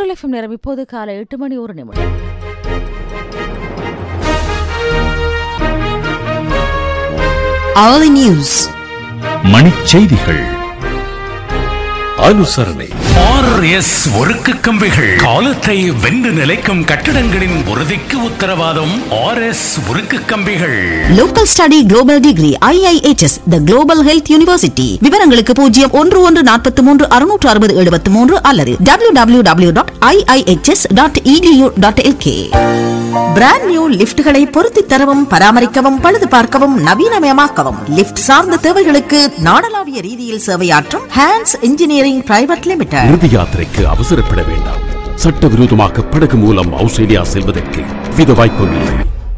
தென்றல் எஃப்எம் நேரம் இப்போது காலை எட்டு மணி ஒரு நிமிடம் hourly news மணிச்செய்திகள் அனுசரணை ஆர்எஸ் ஒருக்கு கம்பிகள் காலத்தை வென்று நிலைக்கும் கட்டிடங்களின் உறுதிக்கு உத்தரவாதம் ஆர்எஸ் உருக்கு கம்பிகள் local study global degree IIHS the global health university விவரங்களுக்கு பூஜ்ஜியம் ஒன்று ஒன்று நாற்பத்தி மூன்று அறுநூற்று அறுபது எழுபத்தி மூன்று அல்லது W W W dot IIHS dot EDU dot LK brand new லிப்ட்களை பொருத்தி தரவும் பராமரிக்கவும் பழுது பார்க்கவும் நவீனமயமாக்கவும் லிப்ட் சார்ந்த தேவைகளுக்கு நாடளாவிய ரீதியில் சேவையாற்றும் ஹேண்ட்ஸ் இன்ஜினியரிங் பிரைவேட் லிமிடெட் இறுதி யாத்திரைக்கு அவசரப்பட வேண்டாம் சட்டவிரோதமாக படகு மூலம் ஆஸ்திரேலியா செல்வதற்கு வித வாய்ப்பும் இல்லை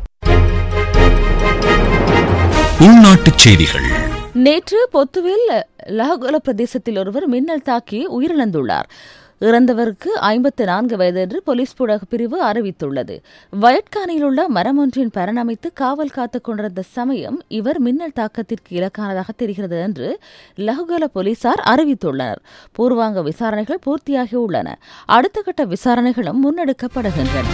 உள்நாட்டுச் செய்திகள் நேற்று பொத்துவில் லஹகோல பிரதேசத்தில் ஒருவர் மின்னல் தாக்கி உயிரிழந்துள்ளார் இறந்தவருக்கு ஐம்பத்து நான்கு வயது என்று போலீஸ் ஊடக பிரிவு அறிவித்துள்ளது வயட்கானில் உள்ள மரம் ஒன்றின் பரணமைத்து காவல் காத்துக் கொண்டிருந்த சமயம் இவர் மின்னல் தாக்கத்திற்கு இலக்கானதாக தெரிகிறது என்று லஹகோல போலீசார் அறிவித்துள்ளனர் பூர்வாங்க விசாரணைகள் பூர்த்தியாகியுள்ளன அடுத்த கட்ட விசாரணைகளும் முன்னெடுக்கப்படுகின்றன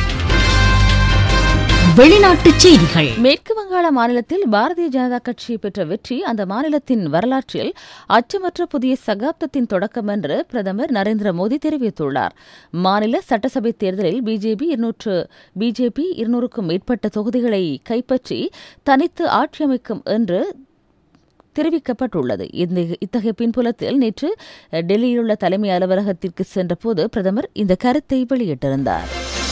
வெளிநாட்டுச் செய்திகள் மேற்கு வங்காள மாநிலத்தில் பாரதிய ஜனதா கட்சி பெற்ற வெற்றி அந்த மாநிலத்தின் வரலாற்றில் அச்சமற்ற புதிய சகாப்தத்தின் தொடக்கம் என்று பிரதமர் நரேந்திர மோடி தெரிவித்துள்ளார் மாநில சட்டசபை தேர்தலில் பிஜேபி இருநூற்று பிஜேபி இருநூறுக்கும் மேற்பட்ட தொகுதிகளை கைப்பற்றி தனித்து ஆட்சியமைக்கும் என்று தெரிவிக்கப்பட்டுள்ளது இந்த இத்தகைய பின்புலத்தில் நேற்று டெல்லியில் உள்ள தலைமை அலுவலகத்திற்கு சென்றபோது பிரதமர் இந்த கருத்தை வெளியிட்டிருந்தார்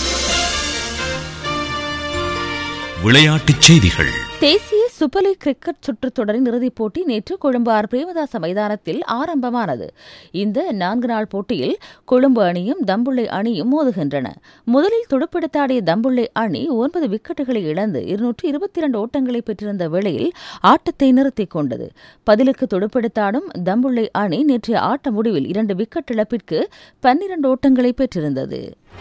விளையாட்டுச் செய்திகள் தேசிய சூப்பர் லீக் கிரிக்கெட் சுற்றுத் தொடரின் இறுதிப் போட்டி நேற்று கொழும்பு ஆர் பிரேமதாச மைதானத்தில் ஆரம்பமானது இந்த நான்கு நாள் போட்டியில் கொழும்பு அணியும் தம்புள்ளை அணியும் மோதுகின்றன முதலில் துடுப்படுத்தாடிய தம்புள்ளை அணி ஒன்பது விக்கெட்டுகளை இழந்து இருநூற்று இருபத்தி இரண்டு ஓட்டங்களை பெற்றிருந்த வேளையில் ஆட்டத்தை நிறுத்திக் கொண்டது பதிலுக்கு துடுப்படுத்தாடும் தம்புள்ளை அணி நேற்றைய ஆட்ட முடிவில் இரண்டு விக்கெட் இழப்பிற்கு பன்னிரண்டு ஓட்டங்களை பெற்றிருந்தது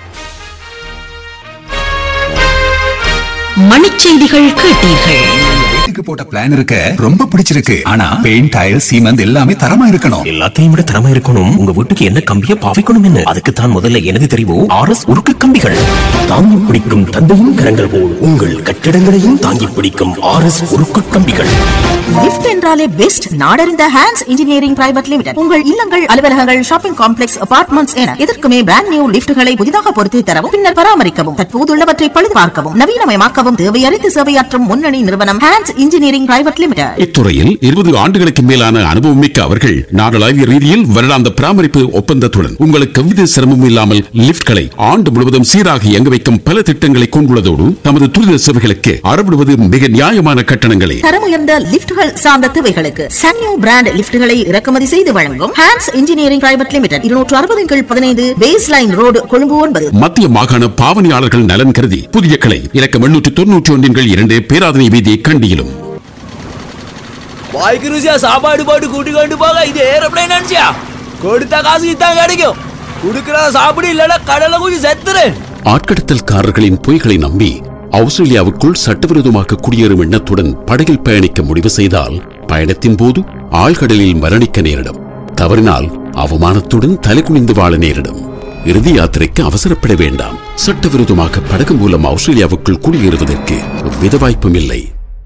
மணிச்செய்திகள் கேட்டீர்கள் வீட்டுக்கு போட்ட பிளான் இருக்க ரொம்ப பிடிச்சிருக்கு ஆனா பெயிண்ட் டைல் சீமெண்ட் எல்லாமே தரமா இருக்கணும் எல்லாத்தையும் விட தரமா இருக்கணும் உங்க வீட்டுக்கு என்ன கம்பிய பாவிக்கணும் என்ன அதுக்கு தான் முதல்ல எனது தெரிவு ஆர் எஸ் உருக்கு கம்பிகள் தாங்கி பிடிக்கும் தந்தையும் கரங்கள் போல் உங்கள் கட்டிடங்களையும் தாங்கி பிடிக்கும் ஆர் எஸ் உருக்கு கம்பிகள் லிஃப்ட் என்றாலே பெஸ்ட் நாடறிந்த ஹேண்ட்ஸ் இன்ஜினியரிங் பிரைவேட் லிமிடெட் உங்கள் இல்லங்கள் அலுவலகங்கள் ஷாப்பிங் காம்ப்ளெக்ஸ் அபார்ட்மெண்ட்ஸ் என எதற்குமே பிராண்ட் நியூ லிஃப்ட்களை புதிதாக பொருத்தி தரவும் பின்னர் பராமரிக்கவும் தற்போதுள்ளவற்றை பழுது பார்க்கவும் நவீனமயமாக்கவும் தேவையறிந்து சேவையாற்றும் முன்னணி நிறுவனம் ஹேண்ட்ஸ் இன்ஜினியரிங் பிரைவேட் லிமிடெட் இத்துறையில் இருபது ஆண்டுகளுக்கு மேலான அனுபவம் மிக்க அவர்கள் நாடளாவிய ரீதியில் வருடாந்த பராமரிப்பு ஒப்பந்தத்துடன் உங்களுக்கு எவ்வித சிரமமும் இல்லாமல் லிப்ட்களை ஆண்டு முழுவதும் சீராக இயங்க வைக்கும் பல திட்டங்களை கொண்டுள்ளதோடு தமது துரித சேவைகளுக்கு அறவிடுவது மிக நியாயமான கட்டணங்களே தரம் உயர்ந்த லிஃப்ட்கள் சார்ந்த தேவைகளுக்கு சன்யூ பிராண்ட் லிஃப்ட்களை இறக்குமதி செய்து வழங்கும் ஹேண்ட்ஸ் இன்ஜினியரிங் பிரைவேட் லிமிடெட் இருநூற்று அறுபது கீழ் பதினைந்து பேஸ் லைன் ரோடு கொழும்பு ஒன்பது மத்திய மாகாண பாவனையாளர்கள் நலன் கருதி புதிய கிளை இலக்கம் எண்ணூற்று தொன்னூற்றி ஒன்றின் கீழ் இரண்டு பேராதனை வீதி கண்டியிலும் வாய்க்கு ருசியா சாப்பாடு போட்டு கூட்டி கொண்டு போக இது ஏரோப்ளைன் நினைச்சியா கொடுத்த காசு இதான் கிடைக்கும் கொடுக்கறத சாப்பிடு இல்லைன்னா கடலை குஞ்சு செத்துரு ஆட்கடத்தல்காரர்களின் பொய்களை நம்பி ஆஸ்திரேலியாவுக்குள் சட்டவிரோதமாக குடியேறும் எண்ணத்துடன் படகில் பயணிக்க முடிவு செய்தால் பயணத்தின் போது ஆழ்கடலில் மரணிக்க நேரிடும் தவறினால் அவமானத்துடன் தலைகுனிந்து வாழ நேரிடும் இறுதி யாத்திரைக்கு அவசரப்பட வேண்டாம் சட்டவிரோதமாக படகு மூலம் ஆஸ்திரேலியாவுக்குள் குடியேறுவதற்கு வித வாய்ப்பும் இல்லை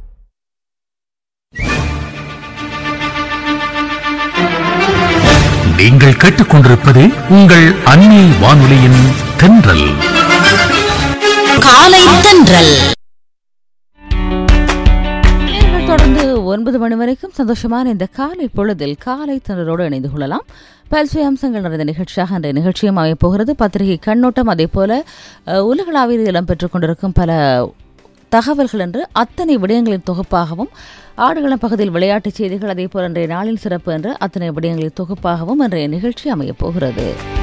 நீங்கள் கேட்டுக்கொண்டிருப்பது உங்கள் அன்னை வானொலியின் தென்றல் காலை தென்றல் நேயர்கள் தொடர்ந்து ஒன்பது மணி வரைக்கும் சந்தோஷமான இந்த காலை பொழுதில் காலை திணறோடு இணைந்து கொள்ளலாம் பல்சுவை அம்சங்கள் நிறைந்த நிகழ்ச்சியாக அந்த நிகழ்ச்சியும் அமையப் போகிறது பத்திரிகை கண்ணோட்டம் அதே போல அஹ், உலகளாவிய இடம்பெற்றுக் கொண்டிருக்கும் பல தகவல்கள் என்று அத்தனை விடயங்களின் தொகுப்பாகவும் ஆடுகளம் பகுதியில் விளையாட்டுச் செய்திகள் அதே போல இன்றைய நாளின் சிறப்பு என்று அத்தனை விடயங்களின் தொகுப்பாகவும் இன்றைய நிகழ்ச்சி அமையப் போகிறது